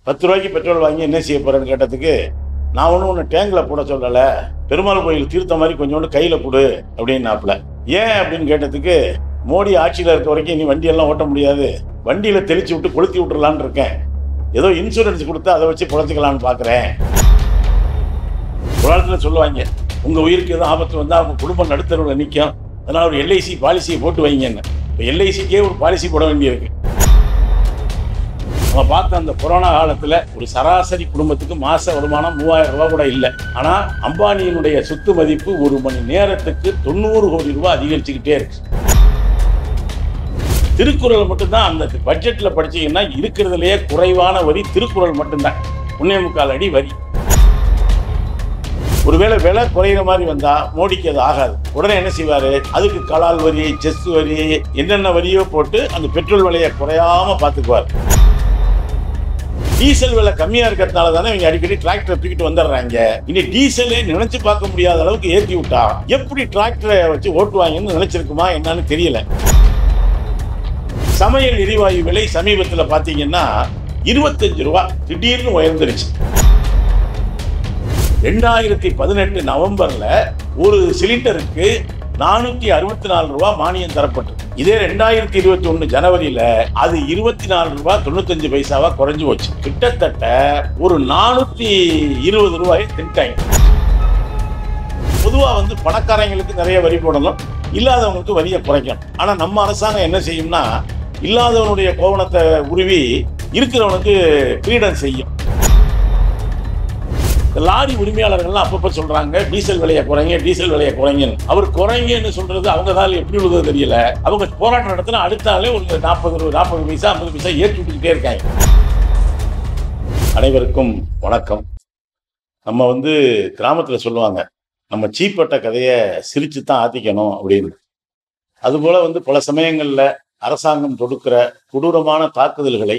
பத்து ரூபாய்க்கு பெட்ரோல் வாங்கி என்ன செய்ய போறேன்னு கேட்டதுக்கு நான் ஒன்றும் ஒன்று டேங்கில் போட சொல்லலை பெருமாள் கோயில் தீர்த்த மாதிரி கொஞ்சோண்டு கையில் கொடு அப்படின்னாப்புல ஏன் அப்படின்னு கேட்டதுக்கு மோடி ஆட்சியில் இருக்க வரைக்கும் நீ வண்டியெல்லாம் ஓட்ட முடியாது வண்டியில் தெளிச்சு விட்டு கொளுத்தி விட்டுறலான்னு இருக்கேன் ஏதோ இன்சூரன்ஸ் கொடுத்து அதை வச்சு பொழைச்சிக்கலான்னு பார்க்குறேன் ஒரு காலத்தில் சொல்லுவாங்க உங்கள் உயிருக்கு எதுவும் ஆபத்து வந்தால் அவங்க குடும்பம் நடுத்தரவில் நிற்கும் அதனால் ஒரு எல்ஐசி பாலிசியை போட்டு வைங்கன்னு இப்போ எல்ஐசிக்கே ஒரு பாலிசி போட வேண்டியிருக்கு நம்ம பார்த்த அந்த கொரோனா காலத்தில் ஒரு சராசரி குடும்பத்துக்கு மாச வருமானம் மூவாயிரம் ரூபாய் கூட இல்லை ஆனால் அம்பானியினுடைய சொத்து மதிப்பு ஒரு மணி நேரத்துக்கு தொண்ணூறு கோடி ரூபாய் அதிகரிச்சுக்கிட்டே இருக்கு திருக்குறள் மட்டும்தான் அந்த பட்ஜெட்டில் படிச்சீங்கன்னா இருக்கிறதுலையே குறைவான வரி திருக்குறள் மட்டும்தான் ஒன்னே முக்கால் அடி வரி ஒருவேளை விலை குறையிற மாதிரி வந்தா மோடிக்கு அது ஆகாது உடனே என்ன செய்வாரு அதுக்கு கலால் வரி செஸ் வரி என்னென்ன வரியோ போட்டு அந்த பெட்ரோல் விலையை குறையாம பார்த்துக்குவார் டீசல் விலை கம்மியா இருக்கிறதுனால தானே இவங்க அடிக்கடி டிராக்டர் தூக்கிட்டு வந்துடுறாங்க இனி டீசலே நினைச்சு பார்க்க முடியாத அளவுக்கு ஏற்றி விட்டா எப்படி டிராக்டரை வச்சு ஓட்டுவாங்கன்னு நினைச்சிருக்குமா என்னன்னு தெரியல சமையல் எரிவாயு விலை சமீபத்தில் பார்த்தீங்கன்னா இருபத்தஞ்சு ரூபா திடீர்னு உயர்ந்துருச்சு ரெண்டாயிரத்தி பதினெட்டு நவம்பர்ல ஒரு சிலிண்டருக்கு நானூத்தி அறுபத்தி நாலு ரூபாய் மானியம் தரப்பட்டது இதே ரெண்டாயிரத்தி இருபத்தி ஒண்ணு ஜனவரியில அது இருபத்தி நாலு ரூபாய் தொண்ணூத்தஞ்சு பைசாவா குறைஞ்சு போச்சு கிட்டத்தட்ட ஒரு நானூத்தி இருபது ரூபாயை திண்டாங்க பொதுவா வந்து பணக்காரங்களுக்கு நிறைய வரி போடணும் இல்லாதவங்களுக்கு வரியை குறைக்கணும் ஆனா நம்ம அரசாங்கம் என்ன செய்யும்னா இல்லாதவனுடைய கோவணத்தை உருவி இருக்கிறவனுக்கு கிரீடம் செய்யும் இந்த லாரி உரிமையாளர்கள்லாம் அப்பப்போ சொல்றாங்க டீசல் விலையை குறைங்க டீசல் விலையை குறைங்கன்னு அவர் குறைங்கன்னு சொல்றது அவங்க தான் எப்படி உள்ளது தெரியல அவங்க போராட்டம் நடத்தினா அடுத்த நாளே ஒரு நாற்பது நாற்பது பைசா ஐம்பது பைசா ஏற்றி விட்டுக்கிட்டே இருக்காங்க அனைவருக்கும் வணக்கம் நம்ம வந்து கிராமத்தில் சொல்லுவாங்க நம்ம சீப்பட்ட கதையை சிரிச்சு தான் ஆத்திக்கணும் அப்படின்னு அதுபோல வந்து பல சமயங்களில் அரசாங்கம் தொடுக்கிற கொடூரமான தாக்குதல்களை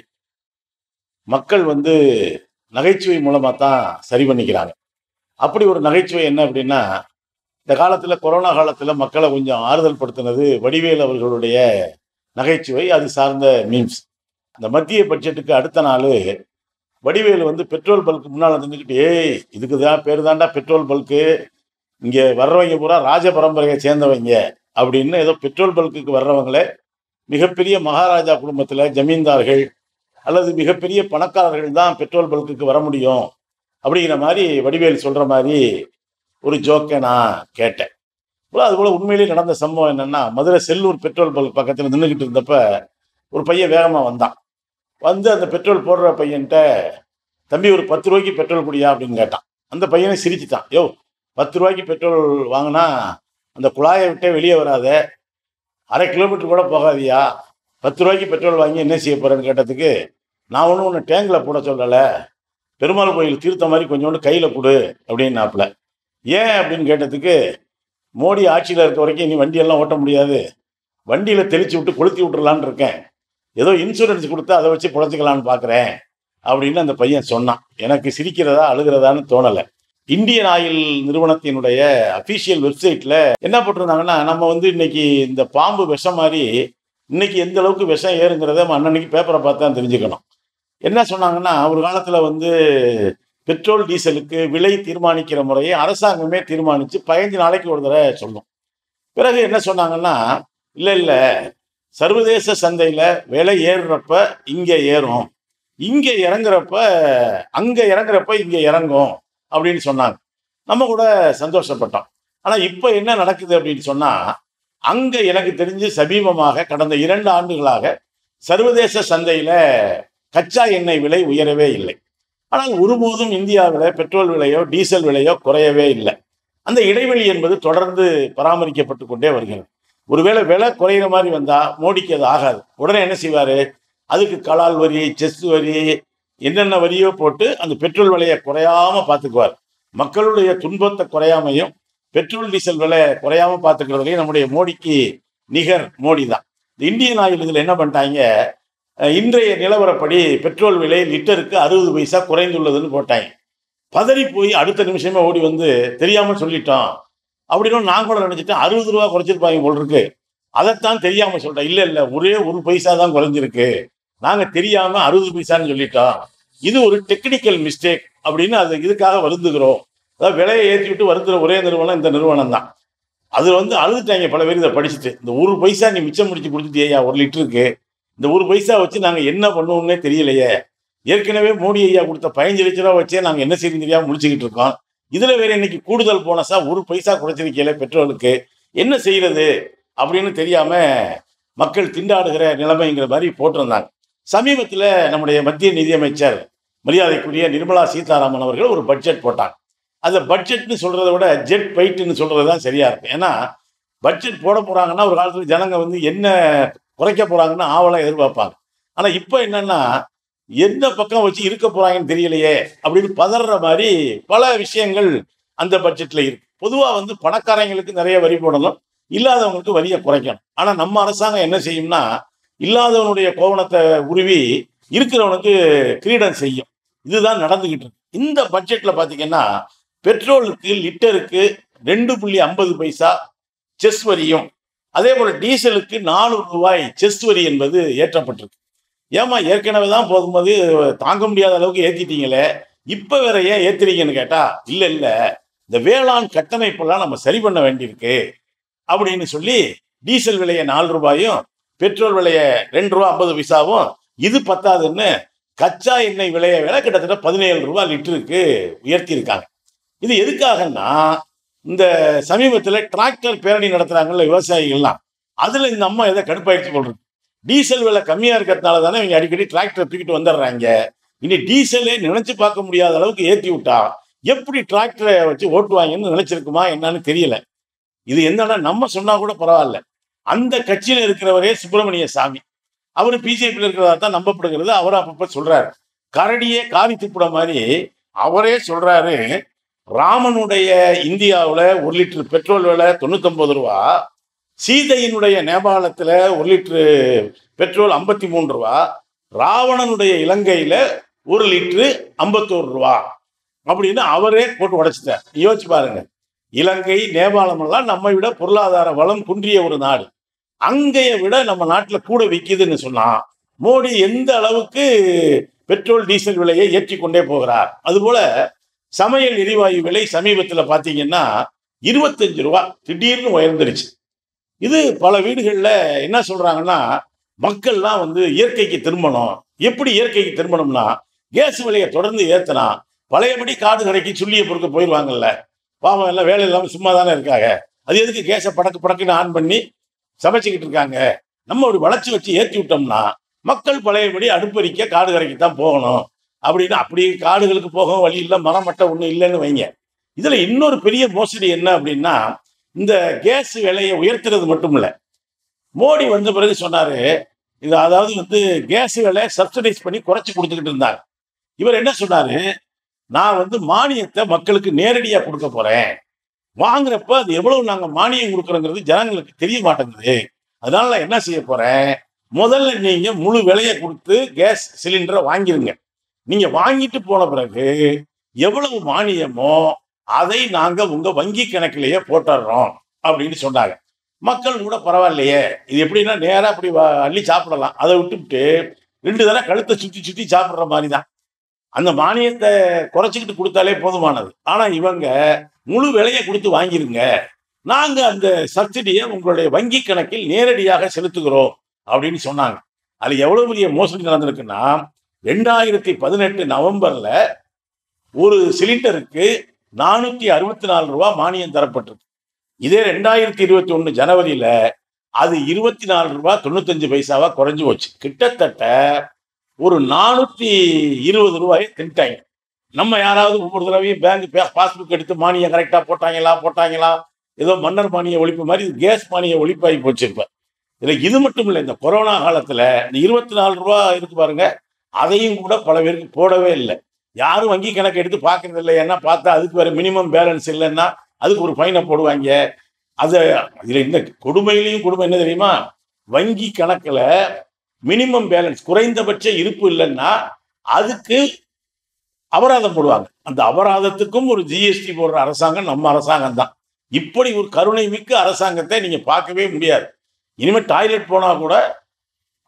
மக்கள் வந்து நகைச்சுவை மூலமாக தான் சரி பண்ணிக்கிறாங்க அப்படி ஒரு நகைச்சுவை என்ன அப்படின்னா இந்த காலத்தில் கொரோனா காலத்தில் மக்களை கொஞ்சம் ஆறுதல் படுத்தினது வடிவேல் அவர்களுடைய நகைச்சுவை அது சார்ந்த மீம்ஸ் இந்த மத்திய பட்ஜெட்டுக்கு அடுத்த நாள் வடிவேல் வந்து பெட்ரோல் பல்க்கு முன்னால் நின்றுக்கிட்டு ஏய் இதுக்கு தான் பேர் தாண்டா பெட்ரோல் பல்க்கு இங்கே வர்றவங்க பூரா ராஜ பரம்பரையை சேர்ந்தவங்க அப்படின்னு ஏதோ பெட்ரோல் பல்க்குக்கு வர்றவங்களே மிகப்பெரிய மகாராஜா குடும்பத்தில் ஜமீன்தார்கள் அல்லது மிகப்பெரிய பணக்காரர்கள் தான் பெட்ரோல் பல்க்குக்கு வர முடியும் அப்படிங்கிற மாதிரி வடிவேல் சொல்கிற மாதிரி ஒரு ஜோக்கை நான் கேட்டேன் போல அதுபோல் உண்மையிலேயே நடந்த சம்பவம் என்னென்னா மதுரை செல்லூர் பெட்ரோல் பல்க் பக்கத்தில் நின்றுக்கிட்டு இருந்தப்ப ஒரு பையன் வேகமாக வந்தான் வந்து அந்த பெட்ரோல் போடுற பையன்கிட்ட தம்பி ஒரு பத்து ரூபாய்க்கு பெட்ரோல் குடியா அப்படின்னு கேட்டான் அந்த பையனை சிரிச்சுட்டான் யோ பத்து ரூபாய்க்கு பெட்ரோல் வாங்கினா அந்த குழாயை விட்டே வெளியே வராத அரை கிலோமீட்டர் கூட போகாதியா பத்து ரூபாய்க்கு பெட்ரோல் வாங்கி என்ன செய்ய போறேன்னு கேட்டதுக்கு நான் ஒன்றும் ஒன்று டேங்கில் போட சொல்லலை பெருமாள் கோயில் தீர்த்த மாதிரி கொஞ்சோண்டு கையில் கொடு அப்படின்னாப்புல ஏன் அப்படின்னு கேட்டதுக்கு மோடி ஆட்சியில் இருக்க வரைக்கும் நீ வண்டியெல்லாம் ஓட்ட முடியாது வண்டியில் தெளிச்சு விட்டு கொளுத்தி விட்டுறலான்னு இருக்கேன் ஏதோ இன்சூரன்ஸ் கொடுத்து அதை வச்சு பொழைச்சிக்கலான்னு பார்க்குறேன் அப்படின்னு அந்த பையன் சொன்னான் எனக்கு சிரிக்கிறதா அழுகிறதான்னு தோணலை இந்தியன் ஆயில் நிறுவனத்தினுடைய அஃபீஷியல் வெப்சைட்டில் என்ன போட்டிருந்தாங்கன்னா நம்ம வந்து இன்னைக்கு இந்த பாம்பு விஷம் மாதிரி இன்னைக்கு எந்த அளவுக்கு விஷம் ஏறுங்கிறத நம்ம அன்னன்னைக்கு பேப்பரை பார்த்து தான் தெரிஞ்சுக்கணும் என்ன சொன்னாங்கன்னா ஒரு காலத்தில் வந்து பெட்ரோல் டீசலுக்கு விலை தீர்மானிக்கிற முறையை அரசாங்கமே தீர்மானித்து பதினஞ்சு நாளைக்கு ஒரு தடவை சொல்லும் பிறகு என்ன சொன்னாங்கன்னா இல்லை இல்லை சர்வதேச சந்தையில் விலை ஏறுறப்ப இங்கே ஏறும் இங்கே இறங்குறப்ப அங்கே இறங்குறப்ப இங்கே இறங்கும் அப்படின்னு சொன்னாங்க நம்ம கூட சந்தோஷப்பட்டோம் ஆனால் இப்போ என்ன நடக்குது அப்படின்னு சொன்னால் அங்கே எனக்கு தெரிஞ்சு சமீபமாக கடந்த இரண்டு ஆண்டுகளாக சர்வதேச சந்தையில் கச்சா எண்ணெய் விலை உயரவே இல்லை ஆனால் ஒருபோதும் இந்தியாவில் பெட்ரோல் விலையோ டீசல் விலையோ குறையவே இல்லை அந்த இடைவெளி என்பது தொடர்ந்து பராமரிக்கப்பட்டு கொண்டே வருகிறது ஒருவேளை விலை குறையிற மாதிரி வந்தால் மோடிக்கு அது ஆகாது உடனே என்ன செய்வார் அதுக்கு கலால் வரி செஸ் வரி என்னென்ன வரியோ போட்டு அந்த பெட்ரோல் விலையை குறையாம பார்த்துக்குவார் மக்களுடைய துன்பத்தை குறையாமையும் பெட்ரோல் டீசல் விலை குறையாம பார்த்துக்கிறதுலையும் நம்முடைய மோடிக்கு நிகர் மோடி தான் இந்த இந்தியன் ஆயில் இதில் என்ன பண்ணிட்டாங்க அஹ், இன்றைய நிலவரப்படி பெட்ரோல் விலை லிட்டருக்கு அறுபது பைசா குறைந்துள்ளதுன்னு போட்டாங்க பதறி போய் அடுத்த நிமிஷமே ஓடி வந்து தெரியாம சொல்லிட்டோம் அப்படின்னு நான் கூட நினைச்சிட்டேன் அறுபது ரூபா குறைச்சிருப்பாங்க போல் இருக்கு அதைத்தான் தெரியாம சொல்லிட்டேன் இல்ல இல்ல ஒரே ஒரு பைசா தான் குறைஞ்சிருக்கு நாங்க தெரியாம அறுபது பைசான்னு சொல்லிட்டோம் இது ஒரு டெக்னிக்கல் மிஸ்டேக் அப்படின்னு அது இதுக்காக வருந்துகிறோம் அதாவது விலையை ஏற்றி விட்டு வருந்துற ஒரே நிறுவனம் இந்த நிறுவனம் தான் அது வந்து அழுதுட்டாங்க பல பேர் இதை படிச்சுட்டு இந்த ஒரு பைசா நீ மிச்சம் முடிச்சு கொடுத்துட்டியா ஒரு லிட்டருக்கு இந்த ஒரு பைசா வச்சு நாங்கள் என்ன பண்ணுவோம்னே தெரியலையே ஏற்கனவே மோடி ஐயா கொடுத்த பதினஞ்சு லட்ச ரூபா வச்சே நாங்கள் என்ன செய்ய தெரியாம முடிச்சுக்கிட்டு இருக்கோம் இதுல வேற இன்னைக்கு கூடுதல் போனஸா ஒரு பைசா குறைச்சிருக்கல பெட்ரோலுக்கு என்ன செய்யறது அப்படின்னு தெரியாம மக்கள் திண்டாடுகிற நிலைமைங்கிற மாதிரி போட்டிருந்தாங்க சமீபத்தில் நம்முடைய மத்திய நிதியமைச்சர் மரியாதைக்குரிய நிர்மலா சீதாராமன் அவர்கள் ஒரு பட்ஜெட் போட்டாங்க அந்த பட்ஜெட்னு சொல்றதை விட ஜெட் பைட்டுன்னு சொல்றது தான் சரியா இருக்கும் ஏன்னா பட்ஜெட் போட போறாங்கன்னா ஒரு காலத்துல ஜனங்க வந்து என்ன குறைக்க போறாங்கன்னு ஆவலாக எதிர்பார்ப்பாங்க ஆனா இப்போ என்னன்னா எந்த பக்கம் வச்சு இருக்க போறாங்கன்னு தெரியலையே அப்படின்னு பதற மாதிரி பல விஷயங்கள் அந்த பட்ஜெட்ல இருக்கு பொதுவா வந்து பணக்காரங்களுக்கு நிறைய வரி போடணும் இல்லாதவங்களுக்கு வரியை குறைக்கணும் ஆனா நம்ம அரசாங்கம் என்ன செய்யும்னா இல்லாதவனுடைய கோவணத்தை உருவி இருக்கிறவனுக்கு கிரீடம் செய்யும் இதுதான் நடந்துகிட்டு இருக்கு இந்த பட்ஜெட்ல பாத்தீங்கன்னா பெட்ரோலுக்கு லிட்டருக்கு ரெண்டு புள்ளி ஐம்பது பைசா செஸ் வரியும் அதே போல டீசலுக்கு நாலு ரூபாய் செஸ் வரி என்பது ஏற்றப்பட்டிருக்கு ஏமா ஏற்கனவே தான் போகும்போது தாங்க முடியாத அளவுக்கு ஏத்திட்டீங்களே இப்ப வேற ஏன் ஏத்துறீங்கன்னு கேட்டா இல்ல இல்ல இந்த வேளாண் கட்டமைப்பெல்லாம் நம்ம சரி பண்ண வேண்டியிருக்கு அப்படின்னு சொல்லி டீசல் விலையை நாலு ரூபாயும் பெட்ரோல் விலையை ரெண்டு ரூபா ஐம்பது பைசாவும் இது பத்தாதுன்னு கச்சா எண்ணெய் விலையை விலை கிட்டத்தட்ட பதினேழு ரூபாய் லிட்டருக்கு உயர்த்தி இருக்காங்க இது எதுக்காகன்னா இந்த சமீபத்தில் டிராக்டர் பேரணி நடத்துறாங்கல்ல விவசாயிகள்லாம் அதுல இந்த அம்மா எதை கடுப்பாயிடுச்சு போடுறது டீசல் விலை கம்மியா இருக்கிறதுனால தானே இவங்க அடிக்கடி டிராக்டர் தூக்கிட்டு வந்துடுறாங்க இனி டீசலே நினைச்சு பார்க்க முடியாத அளவுக்கு ஏற்றி விட்டா எப்படி டிராக்டரை வச்சு ஓட்டுவாங்கன்னு நினைச்சிருக்குமா என்னன்னு தெரியல இது என்னன்னா நம்ம சொன்னா கூட பரவாயில்ல அந்த கட்சியில இருக்கிறவரே சுப்பிரமணிய சாமி அவர் பிஜேபியில் இருக்கிறதா தான் நம்பப்படுகிறது அவர் அப்பப்ப சொல்றாரு கரடியே காரி துப்புட மாதிரி அவரே சொல்றாரு ராமனுடைய இந்தியாவில் ஒரு லிட்டர் பெட்ரோல் விலை தொண்ணூத்தொன்பது ரூபா சீதையினுடைய நேபாளத்தில் ஒரு லிட்டரு பெட்ரோல் ஐம்பத்தி மூணு ரூபா ராவணனுடைய இலங்கையில ஒரு லிட்டரு ஐம்பத்தோரு ரூபா அப்படின்னு அவரே போட்டு உடைச்சிட்டார் யோசிச்சு பாருங்க இலங்கை நேபாளம் எல்லாம் நம்மை விட பொருளாதார வளம் குன்றிய ஒரு நாடு அங்கைய விட நம்ம நாட்டில் கூட விற்கிதுன்னு சொன்னா மோடி எந்த அளவுக்கு பெட்ரோல் டீசல் விலையை ஏற்றி கொண்டே போகிறார் அதுபோல சமையல் எரிவாயு விலை சமீபத்தில் பார்த்தீங்கன்னா இருபத்தஞ்சு ரூபா திடீர்னு உயர்ந்துருச்சு இது பல வீடுகளில் என்ன சொல்றாங்கன்னா மக்கள்லாம் வந்து இயற்கைக்கு திரும்பணும் எப்படி இயற்கைக்கு திரும்பணும்னா கேஸ் விலையை தொடர்ந்து ஏத்தனா பழையபடி காடு கடைக்கு சுள்ளியை பொறுக்க போயிடுவாங்கல்ல பாவம் எல்லாம் வேலை இல்லாமல் சும்மா தானே இருக்காங்க அது எதுக்கு கேஸை படக்கு படக்குன்னு ஆன் பண்ணி சமைச்சுக்கிட்டு இருக்காங்க நம்ம ஒரு வளர்ச்சி வச்சு ஏற்றி விட்டோம்னா மக்கள் பழையபடி அடுப்பறிக்க காடு கரைக்கு தான் போகணும் அப்படின்னு அப்படி காடுகளுக்கு போக வழி இல்லை மரம் மட்டை ஒன்றும் இல்லைன்னு வைங்க இதுல இன்னொரு பெரிய மோசடி என்ன அப்படின்னா இந்த கேஸ் விலையை உயர்த்துறது மட்டும் இல்லை மோடி வந்த பிறகு சொன்னாரு இது அதாவது வந்து கேஸ் விலை சப்சிடைஸ் பண்ணி குறைச்சி கொடுத்துக்கிட்டு இருந்தாங்க இவர் என்ன சொன்னாரு நான் வந்து மானியத்தை மக்களுக்கு நேரடியாக கொடுக்க போறேன் வாங்குறப்ப அது எவ்வளவு நாங்க மானியம் கொடுக்குறோங்கிறது ஜனங்களுக்கு தெரிய மாட்டேங்குது அதனால நான் என்ன செய்ய போறேன் முதல்ல நீங்க முழு விலையை கொடுத்து கேஸ் சிலிண்டரை வாங்கிருங்க நீங்க வாங்கிட்டு போன பிறகு எவ்வளவு மானியமோ அதை நாங்க உங்க வங்கி கணக்கிலேயே போட்டுடுறோம் அப்படின்னு சொன்னாங்க மக்கள் கூட பரவாயில்லையே இது எப்படின்னா நேரா அப்படி வ- அள்ளி சாப்பிடலாம் அதை விட்டுவிட்டு ரெண்டு தடவை கழுத்தை சுத்தி சுத்தி சாப்பிடுற மாதிரி தான் அந்த மானியத்தை குறைச்சிக்கிட்டு கொடுத்தாலே போதுமானது ஆனா இவங்க முழு விலையை கொடுத்து வாங்கிருங்க நாங்க அந்த சப்சிடியை உங்களுடைய வங்கி கணக்கில் நேரடியாக செலுத்துகிறோம் அப்படின்னு சொன்னாங்க அது எவ்வளவு பெரிய மோசடி நடந்திருக்குன்னா ரெண்டாயிரத்தி பதினெட்டு நவம்பர்ல ஒரு சிலிண்டருக்கு நானூத்தி அறுபத்தி நாலு ரூபாய் மானியம் தரப்பட்டிருக்கு இதே ரெண்டாயிரத்தி இருபத்தி ஒண்ணு ஜனவரியில அது இருபத்தி நாலு ரூபாய் தொண்ணூத்தஞ்சு பைசாவா குறைஞ்சு போச்சு கிட்டத்தட்ட ஒரு நானூத்தி இருபது ரூபாயை தின்ட்டாங்க நம்ம யாராவது ஒவ்வொரு தடவையும் பேங்க் பாஸ்புக் எடுத்து மானியம் கரெக்டா போட்டாங்களா போட்டாங்களா ஏதோ மன்னர் மானிய ஒழிப்பு மாதிரி இது கேஸ் மானிய ஒழிப்பாகி போச்சு இப்ப இதுல இது மட்டும் இல்லை இந்த கொரோனா காலத்துல இந்த இருபத்தி நாலு ரூபா இருக்கு பாருங்க அதையும் கூட பல பேருக்கு போடவே இல்லை யாரும் வங்கி கணக்கு எடுத்து பார்க்கறது இல்லை ஏன்னா பார்த்தா அதுக்கு வேற மினிமம் பேலன்ஸ் இல்லைன்னா அதுக்கு ஒரு ஃபைனை போடுவாங்க அது இதுல இந்த கொடுமையிலையும் கொடுமை என்ன தெரியுமா வங்கி கணக்குல மினிமம் பேலன்ஸ் குறைந்தபட்ச இருப்பு இல்லைன்னா அதுக்கு அபராதம் போடுவாங்க அந்த அபராதத்துக்கும் ஒரு ஜிஎஸ்டி போடுற அரசாங்கம் நம்ம அரசாங்கம் தான் இப்படி ஒரு கருணை மிக்க அரசாங்கத்தை நீங்க பார்க்கவே முடியாது இனிமேல் டாய்லெட் போனா கூட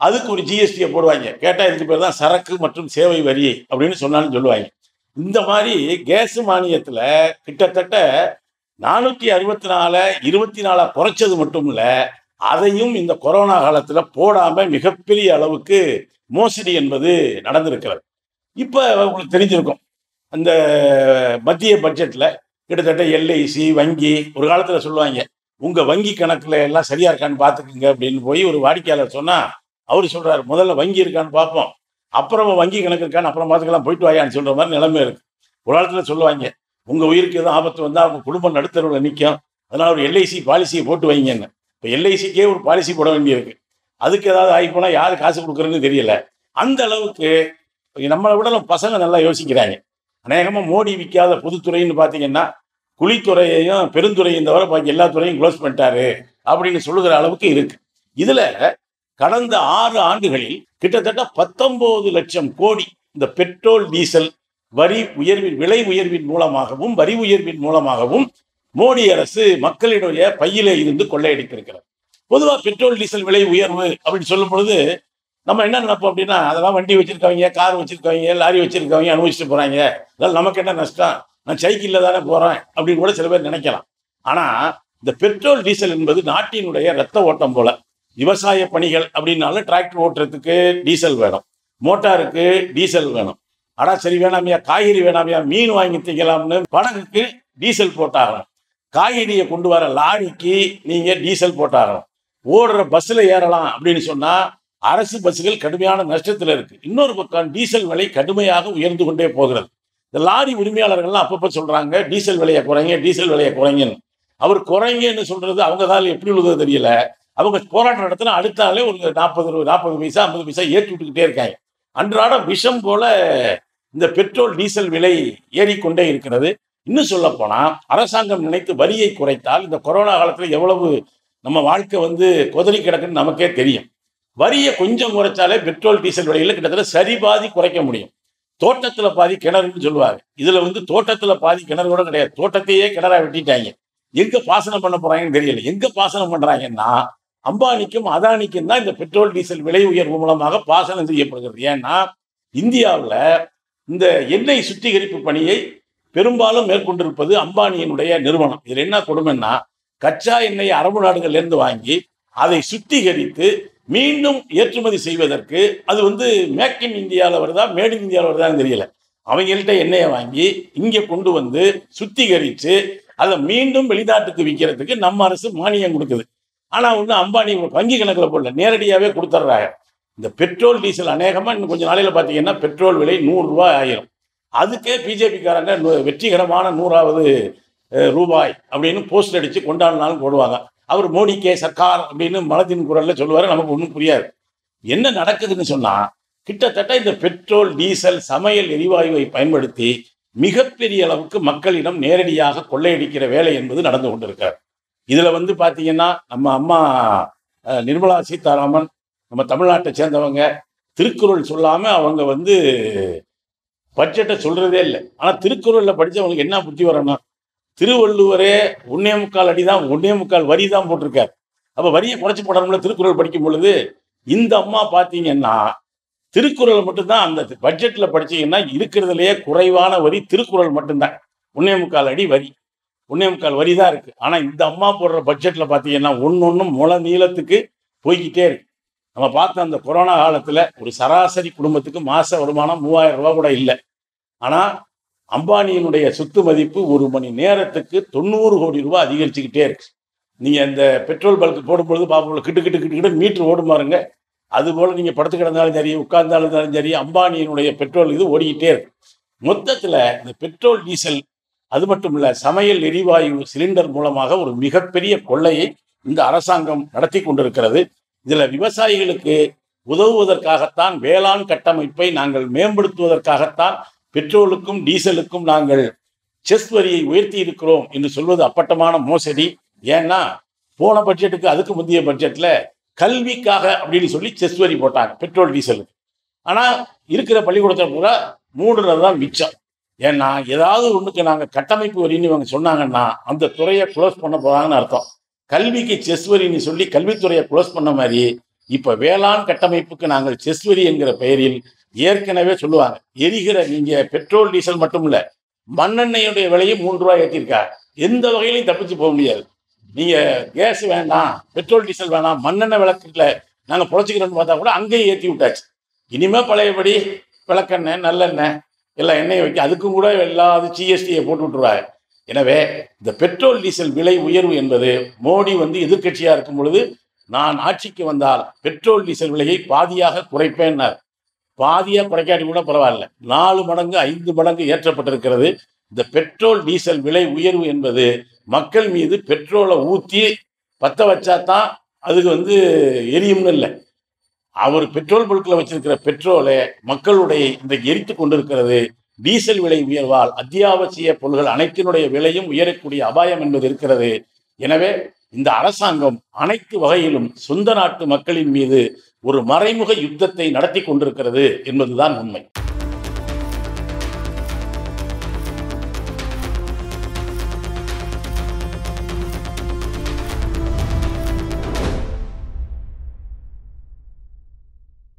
அதுக்கு ஒரு ஜிஎஸ்டியை போடுவாங்க கேட்டால் இதுக்கு பேர் தான் சரக்கு மற்றும் சேவை வரி அப்படின்னு சொன்னாலும் சொல்லுவாங்க இந்த மாதிரி கேஸ் மானியத்தில் கிட்டத்தட்ட நானூற்றி அறுபத்தி நாலு இருபத்தி நாலா குறைச்சது மட்டும் இல்லை அதையும் இந்த கொரோனா காலத்தில் போடாமல் மிகப்பெரிய அளவுக்கு மோசடி என்பது நடந்திருக்கிறது இப்போ உங்களுக்கு தெரிஞ்சிருக்கும் அந்த மத்திய பட்ஜெட்டில் கிட்டத்தட்ட எல்ஐசி வங்கி ஒரு காலத்தில் சொல்லுவாங்க உங்கள் வங்கி கணக்கில் எல்லாம் சரியாக இருக்கான்னு பார்த்துக்குங்க அப்படின்னு போய் ஒரு வாடிக்கையாளர் சொன்னால் அவர் சொல்கிறார் முதல்ல வங்கி இருக்கான்னு பார்ப்போம் அப்புறம் வங்கி கணக்கு இருக்கான்னு அப்புறம் பார்த்துக்கலாம் போயிட்டு வாயான்னு சொல்கிற மாதிரி நிலைமை இருக்குது ஒரு காலத்தில் சொல்லுவாங்க உங்கள் உயிருக்கு எதுவும் ஆபத்து வந்தால் அவங்க குடும்பம் நடுத்தரவில் நிற்கும் அதனால் ஒரு எல்ஐசி பாலிசியை போட்டு வைங்கன்னு இப்போ எல்ஐசிக்கே ஒரு பாலிசி போட வேண்டியிருக்கு அதுக்கு ஏதாவது ஆகி போனால் யார் காசு கொடுக்குறதுன்னு தெரியல அந்த அளவுக்கு நம்மளை விட நம்ம பசங்க நல்லா யோசிக்கிறாங்க அநேகமாக மோடி விற்காத பொதுத்துறைன்னு பார்த்தீங்கன்னா குழித்துறையையும் பெருந்துறையும் தவிர பாக்கி எல்லா துறையும் க்ளோஸ் பண்ணிட்டாரு அப்படின்னு சொல்லுகிற அளவுக்கு இருக்கு இதுல கடந்த ஆறு ஆண்டுகளில் கிட்டத்தட்ட பத்தொன்பது லட்சம் கோடி இந்த பெட்ரோல் டீசல் வரி உயர்வின் விலை உயர்வின் மூலமாகவும் வரி உயர்வின் மூலமாகவும் மோடி அரசு மக்களிடைய பையிலே இருந்து கொள்ளையடித்திருக்கிறது பொதுவாக பெட்ரோல் டீசல் விலை உயர்வு அப்படின்னு சொல்லும் பொழுது நம்ம என்ன நினைப்போம் அப்படின்னா அதெல்லாம் வண்டி வச்சிருக்கவங்க கார் வச்சிருக்கவங்க லாரி வச்சிருக்கவங்க அனுபவிச்சுட்டு போறாங்க அதெல்லாம் நமக்கு என்ன நஷ்டம் நான் சைக்கிளில் தானே போறேன் அப்படின்னு கூட சில பேர் நினைக்கலாம் ஆனா இந்த பெட்ரோல் டீசல் என்பது நாட்டினுடைய ரத்த ஓட்டம் போல விவசாய பணிகள் அப்படின்னாலும் டிராக்டர் ஓட்டுறதுக்கு டீசல் வேணும் மோட்டாருக்கு டீசல் வேணும் ஆனா சரி வேணாமையா காய்கறி வேணாமையா மீன் வாங்கி திங்கலாம்னு படகுக்கு டீசல் போட்டாகணும் காய்கறியை கொண்டு வர லாரிக்கு நீங்க டீசல் போட்டாகணும் ஓடுற பஸ்ஸில் ஏறலாம் அப்படின்னு சொன்னா அரசு பஸ்ஸுகள் கடுமையான நஷ்டத்தில் இருக்கு இன்னொரு பக்கம் டீசல் விலை கடுமையாக உயர்ந்து கொண்டே போகிறது இந்த லாரி உரிமையாளர்கள்லாம் அப்பப்போ சொல்றாங்க டீசல் விலையை குறைங்க டீசல் விலையை குறைங்கன்னு அவர் குறைங்கன்னு சொல்றது அவங்க காலில் எப்படி உள்ளதோ தெரியல அவங்க போராட்டம் நடத்தினா அடுத்த நாளே ஒரு நாற்பது நாற்பது பைசா ஐம்பது பைசா ஏற்றி விட்டுக்கிட்டே இருக்காங்க அன்றாட விஷம் போல இந்த பெட்ரோல் டீசல் விலை ஏறிக்கொண்டே இருக்கிறது இன்னும் சொல்ல போனா அரசாங்கம் நினைத்து வரியை குறைத்தால் இந்த கொரோனா காலத்துல எவ்வளவு நம்ம வாழ்க்கை வந்து கொதறி கிடக்குன்னு நமக்கே தெரியும் வரியை கொஞ்சம் குறைச்சாலே பெட்ரோல் டீசல் விலையில கிட்டத்தட்ட சரி பாதி குறைக்க முடியும் தோட்டத்துல பாதி கிணறுன்னு சொல்லுவாங்க இதுல வந்து தோட்டத்துல பாதி கிணறு கூட கிடையாது தோட்டத்தையே கிணறா வெட்டிட்டாங்க எங்க பாசனம் பண்ண போறாங்கன்னு தெரியல எங்க பாசனம் பண்றாங்கன்னா அம்பானிக்கும் அதானிக்கும் தான் இந்த பெட்ரோல் டீசல் விலை உயர்வு மூலமாக பாசனம் செய்யப்படுகிறது ஏன்னா இந்தியாவில் இந்த எண்ணெய் சுத்திகரிப்பு பணியை பெரும்பாலும் மேற்கொண்டிருப்பது அம்பானியினுடைய நிறுவனம் இதில் என்ன கொடுமைன்னா கச்சா எண்ணெய் அரபு நாடுகள்லேருந்து வாங்கி அதை சுத்திகரித்து மீண்டும் ஏற்றுமதி செய்வதற்கு அது வந்து மேக் இன் இந்தியாவில் வருதா மேட் இன் இந்தியாவில் வருதான்னு தெரியல அவங்கள்ட்ட எண்ணெயை வாங்கி இங்கே கொண்டு வந்து சுத்திகரித்து அதை மீண்டும் வெளிநாட்டுக்கு விற்கிறதுக்கு நம்ம அரசு மானியம் கொடுக்குது ஆனால் ஒன்றும் அம்பானி வங்கி கணக்கில் போடல நேரடியாகவே கொடுத்துட்றாங்க இந்த பெட்ரோல் டீசல் அநேகமாக இன்னும் கொஞ்சம் நாளையில் பார்த்தீங்கன்னா பெட்ரோல் விலை நூறுரூவா ஆயிரும் அதுக்கே பிஜேபிக்காரங்க வெற்றிகரமான நூறாவது ரூபாய் அப்படின்னு போஸ்ட் அடித்து கொண்டாடினாலும் போடுவாங்க அவர் மோடி கே சர்க்கார் அப்படின்னு மனதின் குரல்ல சொல்லுவார் நமக்கு ஒன்றும் புரியாது என்ன நடக்குதுன்னு சொன்னால் கிட்டத்தட்ட இந்த பெட்ரோல் டீசல் சமையல் எரிவாயுவை பயன்படுத்தி மிகப்பெரிய அளவுக்கு மக்களிடம் நேரடியாக கொள்ளையடிக்கிற வேலை என்பது நடந்து கொண்டிருக்கிறார் இதில் வந்து பார்த்தீங்கன்னா நம்ம அம்மா நிர்மலா சீதாராமன் நம்ம தமிழ்நாட்டை சேர்ந்தவங்க திருக்குறள் சொல்லாமல் அவங்க வந்து பட்ஜெட்டை சொல்றதே இல்லை ஆனால் திருக்குறளில் படித்தவங்களுக்கு என்ன புத்தி வரணும் திருவள்ளுவரே ஒன்னே முக்கால் அடி தான் ஒன்னே முக்கால் வரி தான் போட்டிருக்காரு அப்போ வரியை குறைச்சி போடணும்ல திருக்குறள் படிக்கும் பொழுது இந்த அம்மா பார்த்தீங்கன்னா திருக்குறள் மட்டும்தான் அந்த பட்ஜெட்டில் படிச்சீங்கன்னா இருக்கிறதுலையே குறைவான வரி திருக்குறள் மட்டும்தான் ஒன்னே முக்கால் அடி வரி ஒன்னே முக்கால் வரி தான் இருக்கு ஆனால் இந்த அம்மா போடுற பட்ஜெட்டில் பார்த்தீங்கன்னா ஒன்று ஒன்றும் முள நீளத்துக்கு போய்கிட்டே இருக்கு நம்ம பார்த்த அந்த கொரோனா காலத்தில் ஒரு சராசரி குடும்பத்துக்கு மாச வருமானம் மூவாயிரம் ரூபா கூட இல்லை ஆனால் அம்பானியினுடைய சொத்து மதிப்பு ஒரு மணி நேரத்துக்கு தொண்ணூறு கோடி ரூபாய் அதிகரிச்சுக்கிட்டே இருக்கு நீங்கள் இந்த பெட்ரோல் பல்க் போடும்பொழுது பார்ப்போம் கிட்டு கிட்டு கிட்டு கிட்டு மீட்ரு ஓடும் பாருங்க அதுபோல் நீங்கள் படுத்து கிடந்தாலும் சரி உட்கார்ந்தாலும் இருந்தாலும் சரி அம்பானியினுடைய பெட்ரோல் இது ஓடிக்கிட்டே இருக்கு மொத்தத்தில் இந்த பெட்ரோல் டீசல் அது மட்டும் இல்லை சமையல் எரிவாயு சிலிண்டர் மூலமாக ஒரு மிகப்பெரிய கொள்ளையை இந்த அரசாங்கம் நடத்தி கொண்டிருக்கிறது இதில் விவசாயிகளுக்கு உதவுவதற்காகத்தான் வேளாண் கட்டமைப்பை நாங்கள் மேம்படுத்துவதற்காகத்தான் பெட்ரோலுக்கும் டீசலுக்கும் நாங்கள் செஸ் வரியை உயர்த்தி இருக்கிறோம் என்று சொல்வது அப்பட்டமான மோசடி ஏன்னா போன பட்ஜெட்டுக்கு அதுக்கு முந்தைய பட்ஜெட்ல கல்விக்காக அப்படின்னு சொல்லி செஸ் வரி போட்டாங்க பெட்ரோல் டீசலுக்கு ஆனால் இருக்கிற பள்ளிக்கூடத்தை பூரா மூடுறது தான் மிச்சம் ஏன்னா ஏதாவது ஒன்றுக்கு நாங்கள் கட்டமைப்பு வரின்னு இவங்க சொன்னாங்கன்னா அந்த துறையை க்ளோஸ் பண்ண போகிறாங்கன்னு அர்த்தம் கல்விக்கு செஸ் வரின்னு சொல்லி கல்வித்துறையை க்ளோஸ் பண்ண மாதிரி இப்ப வேளாண் கட்டமைப்புக்கு நாங்கள் செஸ்வரி என்கிற பெயரில் ஏற்கனவே சொல்லுவாங்க எரிகிற நீங்க பெட்ரோல் டீசல் மட்டும் இல்ல மண்ணெண்ணெயுடைய விலையும் மூன்று ரூபாய் ஏற்றிருக்காங்க எந்த வகையிலையும் தப்பிச்சு போக முடியாது நீங்க கேஸ் வேண்டாம் பெட்ரோல் டீசல் வேணாம் மண்ணெண்ணெய் விளக்குல நாங்க பொழைச்சிக்கிறோம்னு பார்த்தா கூட அங்கேயும் ஏற்றி விட்டாச்சு இனிமே பழையபடி விளக்கெண்ணெய் நல்லெண்ணெய் எல்லாம் எண்ணெயை வைக்க அதுக்கும் கூட எல்லா ஜிஎஸ்டியை போட்டு விட்டுருவாங்க எனவே இந்த பெட்ரோல் டீசல் விலை உயர்வு என்பது மோடி வந்து எதிர்க்கட்சியா இருக்கும் பொழுது நான் ஆட்சிக்கு வந்தால் பெட்ரோல் டீசல் விலையை பாதியாக குறைப்பேன்னார் பாதியாக குறைக்காட்டி கூட பரவாயில்ல நாலு மடங்கு ஐந்து மடங்கு ஏற்றப்பட்டிருக்கிறது இந்த பெட்ரோல் டீசல் விலை உயர்வு என்பது மக்கள் மீது பெட்ரோலை ஊற்றி பற்ற வச்சா தான் அதுக்கு வந்து எரியும்னு இல்லை அவர் பெட்ரோல் பொருட்களை வச்சிருக்கிற பெட்ரோலை மக்களுடைய இந்த எரித்து கொண்டிருக்கிறது டீசல் விலை உயர்வால் அத்தியாவசிய பொருள்கள் அனைத்தினுடைய விலையும் உயரக்கூடிய அபாயம் என்பது இருக்கிறது எனவே இந்த அரசாங்கம் அனைத்து வகையிலும் சொந்த நாட்டு மக்களின் மீது ஒரு மறைமுக யுத்தத்தை நடத்தி கொண்டிருக்கிறது என்பதுதான் உண்மை